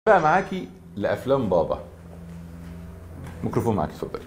بقى معاكي لافلام بابا ميكروفون معاكي اتفضلي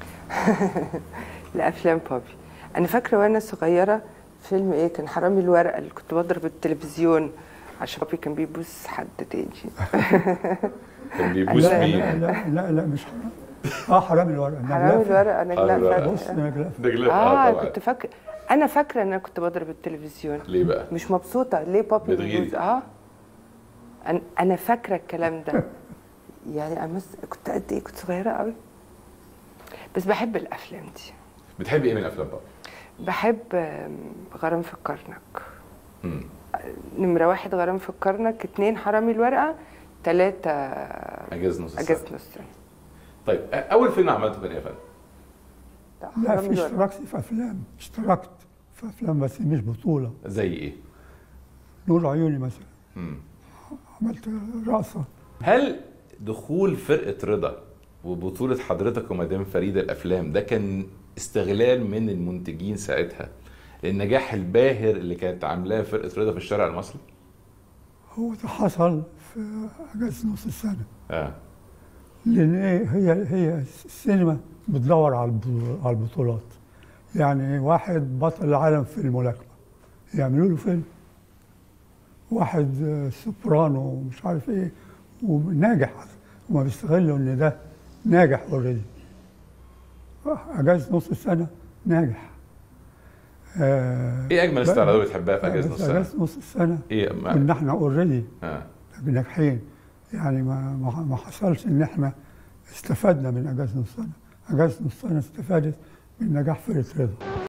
لافلام بابي انا فاكره وانا صغيره فيلم ايه كان حرامي الورقه اللي كنت بضرب التلفزيون عشان بابي كان بيبوس حد تاني كان بيبوس لا لا مين لا لا, لا مش حرام اه حرام الورقه حرامي الورقه انا حرامي الورقة. لا بص فاكره نجلاء نجلاء اه اه طبعا كنت فاكره انا فاكره ان انا كنت بضرب التلفزيون ليه بقى مش مبسوطه ليه بابي بتغيري. بيبوس اه انا انا فاكره الكلام ده يعني انا مس- كنت قد ايه كنت صغيره قوي بس بحب الافلام دي بتحبي ايه من افلام بابا بحب آم، غرام في الكرنك مم. نمرة واحد غرام في الكرنك اتنين حرامي الورقة تلاتة اجازه نص أجازة السنه نص السنة طيب أ- اول فيلم عملته كان ايه يا فندم لا، لا حرامي في الورقة اشتراكت في افلام اشتركت في افلام بس مش بطوله زي ايه نور عيوني مثلا مم. عملت رقصه هل دخول فرقه رضا وبطوله حضرتك ومدام فريده الافلام ده كان استغلال من المنتجين ساعتها للنجاح الباهر اللي كانت عاملاه فرقه رضا في الشارع المصري هو ده حصل في اجازه نص السنه اه لان ايه هي هي السينما بتدور على الب- على البطولات يعني واحد بطل العالم في الملاكمه يعملوا له فيلم واحد آه، سوبرانو ومش عارف ايه وناجح هما بيستغلوا ان ده ناجح اوريدي اجازه نص السنه ناجح آه ايه اجمل بقى- استعراضات بتحبها في اجازه بس نص السنه اجازه نص السنه ايه ما... كنا احنا اوريدي آه. ناجحين يعني ما ما ما حصلش ان احنا استفدنا من اجازه نص سنه اجازه نص سنه استفادت من نجاح فرقه رضا